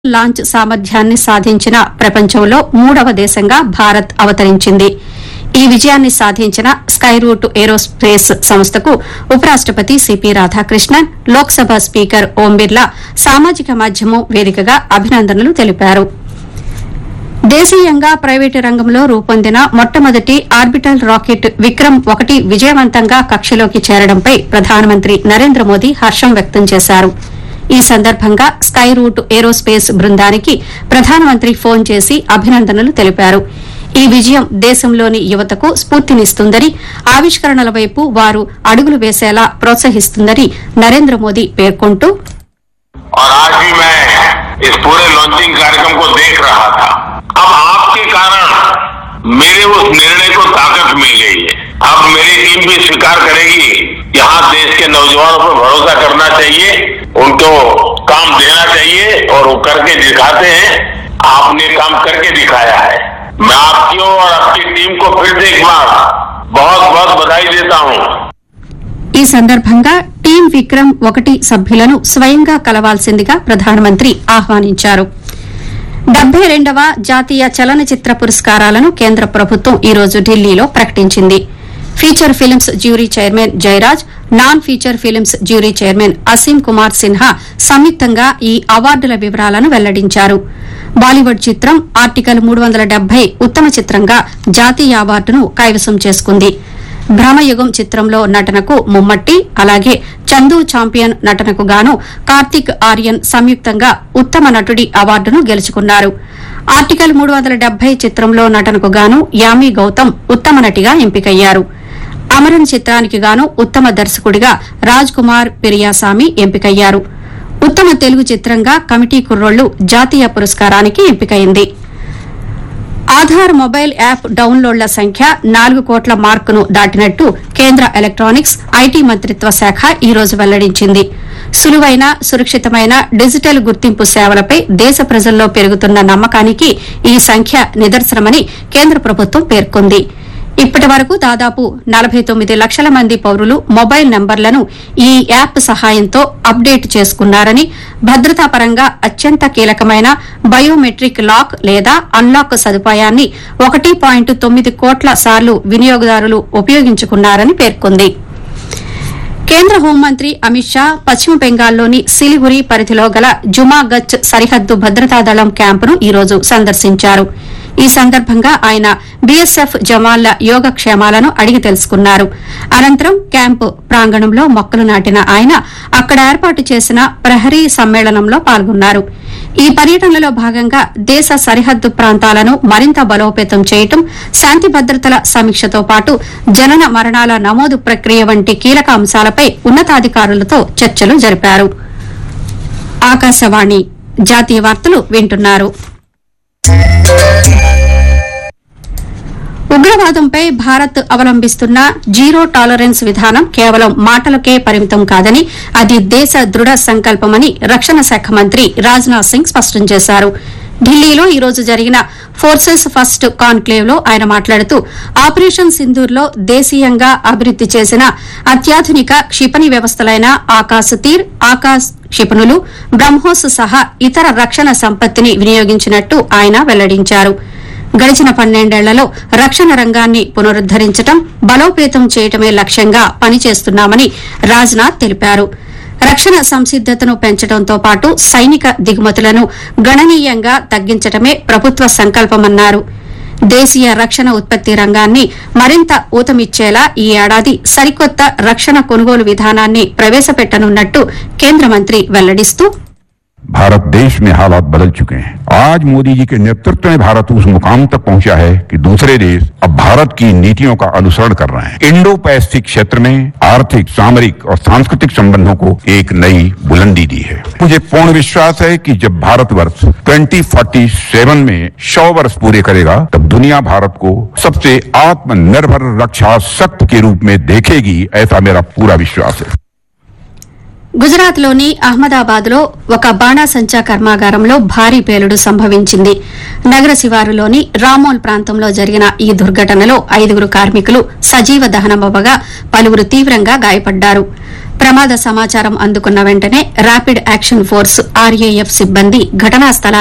launch సామర్థ్యాన్ని సాధించిన ప్రపంచంలో మూడవ దేశంగా భారత్ అవతరించింది ఈ విజయాన్ని సాధించిన స్కైరూట్ ఏరోస్పేస్ సంస్థకు ఉపరాష్టపతి సిపి రాధాకృష్ణన్ లోక్సభ స్పీకర్ ఓం బిర్లా సామాజిక మాధ్యమం వేదికగా అభినందనలు తెలిపారు దేశీయంగా ప్రైవేటు రంగంలో రూపొందిన మొట్టమొదటి ఆర్బిటల్ రాకెట్ విక్రమ్ ఒకటి విజయవంతంగా కక్షలోకి చేరడంపై ప్రధానమంత్రి నరేంద్ర మోదీ హర్షం వ్యక్తం చేశారు ఈ సందర్భంగా స్కై రూట్ ఏరోస్పేస్ బృందానికి ప్రధానమంత్రి ఫోన్ చేసి అభినందనలు తెలిపారు ఈ విజయం దేశంలోని యువతకు స్ఫూర్తినిస్తుందని ఆవిష్కరణల వైపు వారు అడుగులు వేసేలా ప్రోత్సహిస్తుందని నరేంద్ర మోదీ పేర్కొంటూ और आज भी मैं इस पूरे लॉन्चिंग कार्यक्रम को देख रहा था अब आपके कारण मेरे उस निर्णय को ताकत मिल गई है अब मेरी टीम भी स्वीकार करेगी यहाँ देश के नौजवानों पर भरोसा करना चाहिए उनको काम देना चाहिए और वो करके दिखाते हैं आपने काम करके दिखाया है मैं आपकी और आपकी टीम को फिर से एक बार बहुत बहुत बधाई देता हूँ ఈ సందర్భంగా టీం విక్రమ్ ఒకటి సభ్యులను స్వయంగా కలవాల్సిందిగా ప్రధానమంత్రి ఆహ్వానించారు డెబ్బై రెండవ జాతీయ చలనచిత్ర పురస్కారాలను కేంద్ర ప్రభుత్వం ఈ రోజు ఢిల్లీలో ప్రకటించింది feature films jury chairman Jayaraj non feature films jury chairman Aseem Kumar Sinha సంయుక్తంగా ఈ అవార్డుల వివరాలను వెల్లడించారు బాలీవుడ్ చిత్రం ఆర్టికల్ మూడు వందల డెబ్బై ఉత్తమ చిత్రంగా జాతీయ అవార్డును కైవసం చేసుకుంది భ్రమయుగం చిత్రంలో నటనకు ముమ్మట్టి అలాగే చందు చాంపియన్ నటనకు గాను కార్తిక్ ఆర్యన్ సంయుక్తంగా ఉత్తమ నటుడి అవార్డును గెలుచుకున్నారు ఆర్టికల్ మూడు వందల డెబ్బై చిత్రంలో నటనకు గాను యామి గౌతమ్ ఉత్తమ నటిగా ఎంపికయ్యారు అమరన్ చిత్రానికి గాను ఉత్తమ దర్శకుడిగా రాజ్ కుమార్ పిరియాసామి ఎంపికయ్యారు ఉత్తమ తెలుగు చిత్రంగా కమిటీ కుర్రోళ్లు జాతీయ పురస్కారానికి ఎంపికైంది ఆధార్ మొబైల్ యాప్ డౌన్లోడ్ల సంఖ్య నాలుగు కోట్ల మార్కును దాటినట్టు కేంద్ర ఎలక్టానిక్స్ ఐటీ మంత్రిత్వ శాఖ ఈ రోజు వెల్లడించింది సులువైన సురక్షితమైన డిజిటల్ గుర్తింపు సేవలపై దేశ ప్రజల్లో పెరుగుతున్న నమ్మకానికి ఈ సంఖ్య నిదర్శనమని కేంద్ర ప్రభుత్వం పేర్కొంది ఇప్పటి వరకు దాదాపు నలభై తొమ్మిది లక్షల మంది పౌరులు మొబైల్ నంబర్లను ఈ యాప్ సహాయంతో అప్డేట్ చేసుకున్నారని భద్రతా పరంగా అత్యంత కీలకమైన బయోమెట్రిక్ లాక్ లేదా అన్లాక్ సదుపాయాన్ని ఒకటి పాయింట్ తొమ్మిది కోట్ల సార్లు వినియోగదారులు ఉపయోగించుకున్నారని పేర్కొంది కేంద్ర హోంమంత్రి అమిత్ షా పశ్చిమ బెంగాల్లోని సిలిగురి పరిధిలో గల జుమాగచ్ సరిహద్దు భద్రతా దళం క్యాంపును ఈ రోజు సందర్శించారు ఈ సందర్భంగా ఆయన బీఎస్ఎఫ్ జవాన్ల యోగక్షేమాలను అడిగి తెలుసుకున్నారు అనంతరం క్యాంపు ప్రాంగణంలో మొక్కలు నాటిన ఆయన అక్కడ ఏర్పాటు చేసిన ప్రహరీ సమ్మేళనంలో పాల్గొన్నారు ఈ పర్యటనలో భాగంగా దేశ సరిహద్దు ప్రాంతాలను మరింత బలోపేతం చేయటం శాంతి భద్రతల సమీక్షతో పాటు జనన మరణాల నమోదు ప్రక్రియ వంటి కీలక అంశాలపై ఉన్నతాధికారులతో చర్చలు జరిపారు ఆకాశవాణి జాతీయ వార్తలు వింటున్నారు ఉగ్రవాదంపై భారత్ అవలంబిస్తున్న జీరో టాలరెన్స్ విధానం కేవలం మాటలకే పరిమితం కాదని అది దేశ దృఢ సంకల్పమని రక్షణ శాఖ మంత్రి రాజ్నాథ్ సింగ్ స్పష్టం చేశారు ఢిల్లీలో ఈ రోజు జరిగిన ఫోర్సెస్ ఫస్ట్ కాన్క్లేవ్ లో ఆయన మాట్లాడుతూ ఆపరేషన్ సింధూర్లో దేశీయంగా అభివృద్ది చేసిన అత్యాధునిక క్షిపణి వ్యవస్థలైన ఆకాశ్ తీర్ ఆకాశ్ క్షిపణులు బ్రహ్మోస్ సహా ఇతర రక్షణ సంపత్తిని వినియోగించినట్టు ఆయన వెల్లడించారు గడిచిన పన్నెండేళ్లలో రక్షణ రంగాన్ని పునరుద్దరించడం బలోపేతం చేయటమే లక్ష్యంగా పనిచేస్తున్నామని రాజ్నాథ్ తెలిపారు రక్షణ సంసిద్దతను పెంచడంతో పాటు సైనిక దిగుమతులను గణనీయంగా తగ్గించడమే ప్రభుత్వ సంకల్పమన్నారు దేశీయ రక్షణ ఉత్పత్తి రంగాన్ని మరింత ఊతమిచ్చేలా ఈ ఏడాది సరికొత్త రక్షణ కొనుగోలు విధానాన్ని ప్రవేశపెట్టనున్నట్టు కేంద్ర మంత్రి వెల్లడిస్తూ भारत देश में हालात बदल चुके हैं आज मोदी जी के नेतृत्व में भारत उस मुकाम तक पहुंचा है कि दूसरे देश अब भारत की नीतियों का अनुसरण कर रहे हैं इंडो पैसिफिक क्षेत्र में आर्थिक सामरिक और सांस्कृतिक संबंधों को एक नई बुलंदी दी है मुझे पूर्ण विश्वास है कि जब भारत वर्ष 2047 में 100 वर्ष पूरे करेगा तब दुनिया भारत को सबसे आत्मनिर्भर रक्षा शक्ति के रूप में देखेगी ऐसा मेरा पूरा विश्वास है గుజరాత్లోని అహ్మదాబాద్లో ఒక బాణాసంచా కర్మాగారంలో భారీ పేలుడు సంభవించింది నగర శివారులోని రామోల్ ప్రాంతంలో జరిగిన ఈ దుర్ఘటనలో ఐదుగురు కార్మికులు సజీవ దహనమవ్వగా పలువురు తీవ్రంగా గాయపడ్డారు ప్రమాద సమాచారం అందుకున్న వెంటనే ర్యాపిడ్ యాక్షన్ ఫోర్స్ ఆర్ఏఎఫ్ సిబ్బంది ఘటనా స్థలానికి